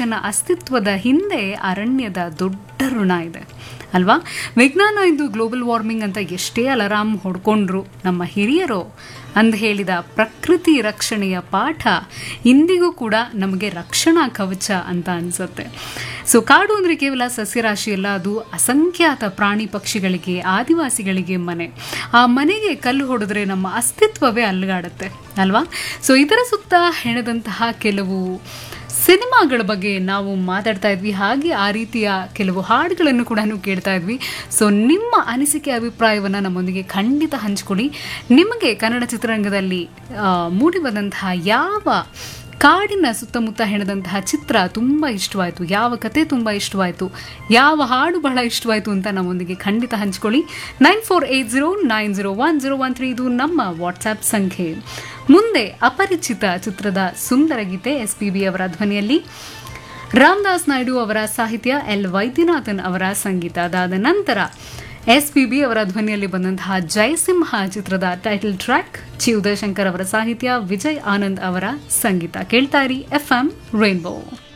ಮನುಷ್ಯನ ಅಸ್ತಿತ್ವದ ಹಿಂದೆ ಅರಣ್ಯದ ದೊಡ್ಡ ಋಣ ಇದೆ ಅಲ್ವಾ ವಿಜ್ಞಾನ ಇದು ಗ್ಲೋಬಲ್ ವಾರ್ಮಿಂಗ್ ಅಂತ ಎಷ್ಟೇ ಅಲಾರಾಮ್ ಹೊಡ್ಕೊಂಡ್ರು ನಮ್ಮ ಹಿರಿಯರು ಅಂದು ಹೇಳಿದ ಪ್ರಕೃತಿ ರಕ್ಷಣೆಯ ಪಾಠ ಇಂದಿಗೂ ಕೂಡ ನಮಗೆ ರಕ್ಷಣಾ ಕವಚ ಅಂತ ಅನಿಸುತ್ತೆ ಸೊ ಕಾಡು ಅಂದರೆ ಕೇವಲ ಸಸ್ಯರಾಶಿ ಅಲ್ಲ ಅದು ಅಸಂಖ್ಯಾತ ಪ್ರಾಣಿ ಪಕ್ಷಿಗಳಿಗೆ ಆದಿವಾಸಿಗಳಿಗೆ ಮನೆ ಆ ಮನೆಗೆ ಕಲ್ಲು ಹೊಡೆದ್ರೆ ನಮ್ಮ ಅಸ್ತಿತ್ವವೇ ಅಲ್ಗಾಡುತ್ತೆ ಅಲ್ವಾ ಸೊ ಇದರ ಸುತ್ತ ಹೆಣೆದಂತಹ ಕೆಲವು ಸಿನಿಮಾಗಳ ಬಗ್ಗೆ ನಾವು ಮಾತಾಡ್ತಾ ಇದ್ವಿ ಹಾಗೆ ಆ ರೀತಿಯ ಕೆಲವು ಹಾಡುಗಳನ್ನು ಕೂಡ ಕೇಳ್ತಾ ಇದ್ವಿ ಸೊ ನಿಮ್ಮ ಅನಿಸಿಕೆ ಅಭಿಪ್ರಾಯವನ್ನು ನಮ್ಮೊಂದಿಗೆ ಖಂಡಿತ ಹಂಚ್ಕೊಳ್ಳಿ ನಿಮಗೆ ಕನ್ನಡ ಚಿತ್ರರಂಗದಲ್ಲಿ ಆ, ಮೂಡಿಬಂದಂತಹ ಯಾವ ಕಾಡಿನ ಸುತ್ತಮುತ್ತ ಹೆಣೆದಂತಹ ಚಿತ್ರ ತುಂಬ ಇಷ್ಟವಾಯಿತು ಯಾವ ಕತೆ ತುಂಬ ಇಷ್ಟವಾಯಿತು ಯಾವ ಹಾಡು ಬಹಳ ಇಷ್ಟವಾಯಿತು ಅಂತ ನಮ್ಮೊಂದಿಗೆ ಖಂಡಿತ ಹಂಚ್ಕೊಳ್ಳಿ nine four eight zero nine zero one zero one three ಇದು ನಮ್ಮ ವಾಟ್ಸ್ಆ್ಯಪ್ ಸಂಖ್ಯೆ ಮುಂದೆ ಅಪರಿಚಿತ ಚಿತ್ರದ ಸುಂದರ ಗೀತೆ ಎಸ್ ಪಿ ಬಿ ಅವರ ಧ್ವನಿಯಲ್ಲಿ ರಾಮದಾಸ್ ನಾಯ್ಡು ಅವರ ಸಾಹಿತ್ಯ ಎಲ್ ವೈದ್ಯನಾಥನ್ ಅವರ ಸಂಗೀತ ಅದಾದ ನಂತರ ಎಸ್ ಪಿ ಬಿ ಅವರ ಧ್ವನಿಯಲ್ಲಿ ಬಂದಂತಹ ಜಯಸಿಂಹ ಚಿತ್ರದ ಟೈಟಲ್ ಟ್ರ್ಯಾಕ್ ಚಿ ಉದಯಶಂಕರ್ ಅವರ ಸಾಹಿತ್ಯ ವಿಜಯ್ ಆನಂದ್ ಅವರ ಸಂಗೀತ ಕೇಳ್ತಾ ಇರಿ ಎಫ್ ಎಂ ರೈನ್ಬೋ